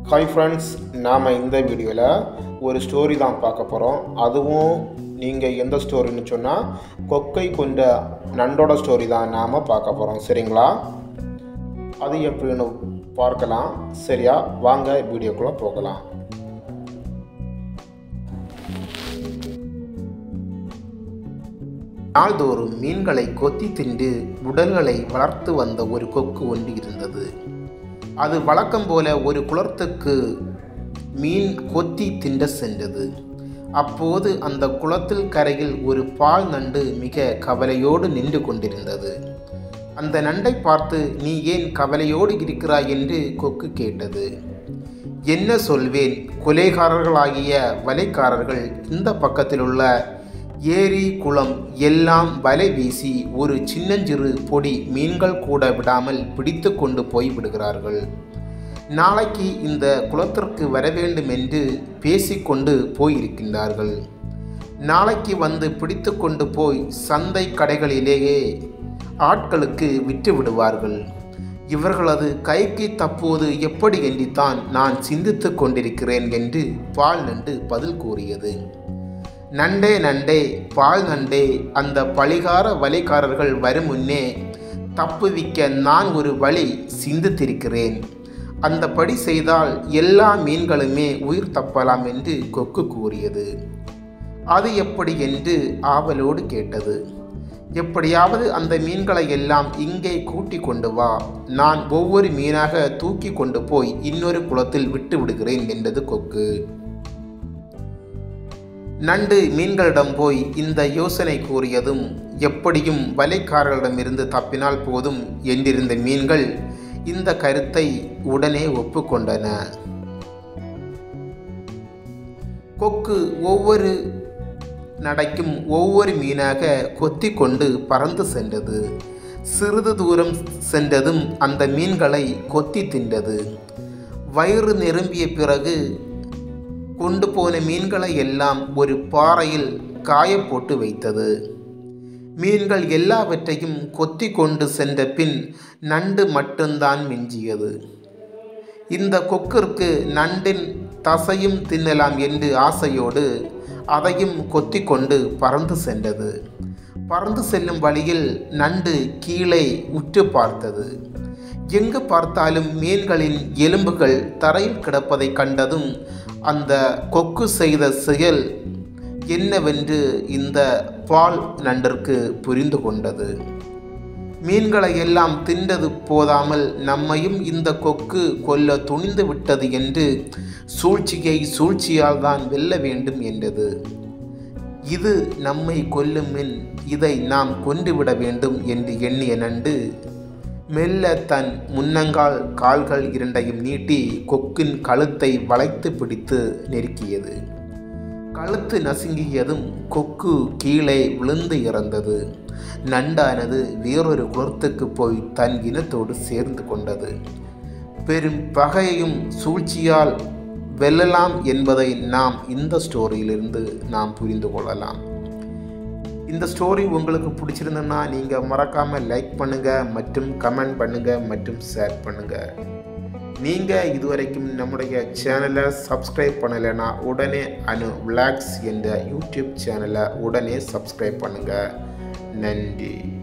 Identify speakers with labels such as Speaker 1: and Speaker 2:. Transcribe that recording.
Speaker 1: hi friends நாம் இந்த வீடியோவில் ஒரு ஸ்டோரி தான் பார்க்க போகிறோம் அதுவும் நீங்கள் எந்த ஸ்டோரின்னு சொன்னால் கொக்கை கொண்ட நண்டோட ஸ்டோரி தான் நாம் பார்க்க போகிறோம் சரிங்களா அது எப்படின்னு பார்க்கலாம் சரியா வாங்க வீடியோக்குள்ளே போகலாம் நாள்தோறும் மீன்களை கொத்தி தின்று உடல்களை வளர்த்து வந்த ஒரு கொக்கு ஒன்று இருந்தது அது வழக்கம் போல ஒரு குளத்துக்கு மீன் கொத்தி தின்ற சென்றது அப்போது அந்த குளத்தில் கரையில் ஒரு பால் நண்டு மிக கவலையோடு நின்று கொண்டிருந்தது அந்த நண்டை பார்த்து நீ ஏன் கவலையோடு இருக்கிறாய் என்று கொக்கு கேட்டது என்ன சொல்வேன் கொலைகாரர்களாகிய வலைக்காரர்கள் இந்த பக்கத்தில் உள்ள ஏரி குளம் எல்லாம் வலை வீசி ஒரு சின்னஞ்சிறு பொடி மீன்கள் கூட விடாமல் பிடித்து கொண்டு போய் விடுகிறார்கள் நாளைக்கு இந்த குளத்திற்கு வர வேண்டும் என்று பேசிக்கொண்டு போயிருக்கின்றார்கள் நாளைக்கு வந்து பிடித்து கொண்டு போய் சந்தை கடைகளிலேயே ஆட்களுக்கு விற்று விடுவார்கள் இவர்களது கைக்கு தப்புவது எப்படி என்றுதான் நான் சிந்தித்து கொண்டிருக்கிறேன் என்று பால் நண்டு பதில் கூறியது நண்டே நண்டே பால் நண்டே அந்த பழிகார வலைக்காரர்கள் வரும் முன்னே தப்புவிக்க நான் ஒரு வழி சிந்தித்திருக்கிறேன் அந்த படி செய்தால் எல்லா மீன்களுமே உயிர் தப்பலாம் என்று கொக்கு கூறியது அது எப்படி என்று ஆவலோடு கேட்டது எப்படியாவது அந்த மீன்களை எல்லாம் இங்கே கூட்டி கொண்டு வா நான் ஒவ்வொரு மீனாக தூக்கி கொண்டு போய் இன்னொரு குளத்தில் விட்டு விடுகிறேன் என்றது கொக்கு நண்டு மீன்களிடம் போய் இந்த யோசனை கூறியதும் எப்படியும் வலைக்காரர்களிடமிருந்து தப்பினால் போதும் என்றிருந்த மீன்கள் இந்த கருத்தை உடனே ஒப்புக்கொண்டன கொக்கு ஒவ்வொரு நடைக்கும் ஒவ்வொரு மீனாக கொத்தி கொண்டு பறந்து சென்றது சிறிது தூரம் சென்றதும் அந்த மீன்களை கொத்தி தின்றது வயிறு நிரம்பிய பிறகு கொண்டு போன மீன்களை எல்லாம் ஒரு பாறையில் காய போட்டு வைத்தது மீன்கள் எல்லாவற்றையும் கொத்தி கொண்டு சென்ற பின் நண்டு மட்டும்தான் மிஞ்சியது இந்த கொக்கிற்கு நண்டின் தசையும் தின்னலாம் என்று ஆசையோடு அதையும் கொத்தி கொண்டு பறந்து சென்றது பறந்து செல்லும் வழியில் நண்டு கீழே உற்று பார்த்தது எங்கு பார்த்தாலும் மீன்களின் எலும்புகள் தரையில் கிடப்பதை கண்டதும் அந்த கொக்கு செய்த செயல் என்னவென்று இந்த பால் நண்டிற்கு புரிந்து கொண்டது மீன்களை எல்லாம் தின்றது போதாமல் நம்மையும் இந்த கொக்கு கொல்ல துணிந்து விட்டது என்று சூழ்ச்சியை சூழ்ச்சியால் தான் வெல்ல வேண்டும் என்றது இது நம்மை கொல்லும் மின் இதை நாம் கொன்றுவிட வேண்டும் என்று எண்ணிய நண்டு மெல்ல தன் முன்னங்கால் கால்கள் இரண்டையும் நீட்டி கொக்கின் கழுத்தை வளைத்து பிடித்து நெருக்கியது கழுத்து நசுங்கியதும் கொக்கு கீழே விழுந்து இறந்தது நண்டானது வேறொரு குளத்துக்கு போய் தன் இனத்தோடு சேர்ந்து கொண்டது பெரும் பகையையும் சூழ்ச்சியால் வெல்லலாம் என்பதை நாம் இந்த ஸ்டோரியிலிருந்து நாம் புரிந்து கொள்ளலாம் இந்த ஸ்டோரி உங்களுக்கு பிடிச்சிருந்ததுன்னா நீங்கள் மறக்காமல் லைக் பண்ணுங்கள் மற்றும் கமெண்ட் பண்ணுங்கள் மற்றும் ஷேர் பண்ணுங்கள் நீங்கள் இதுவரைக்கும் நம்முடைய சேனலை சப்ஸ்கிரைப் பண்ணலைன்னா உடனே அனு விளாக்ஸ் என்ற யூடியூப் சேனலை உடனே சப்ஸ்கிரைப் பண்ணுங்கள் நன்றி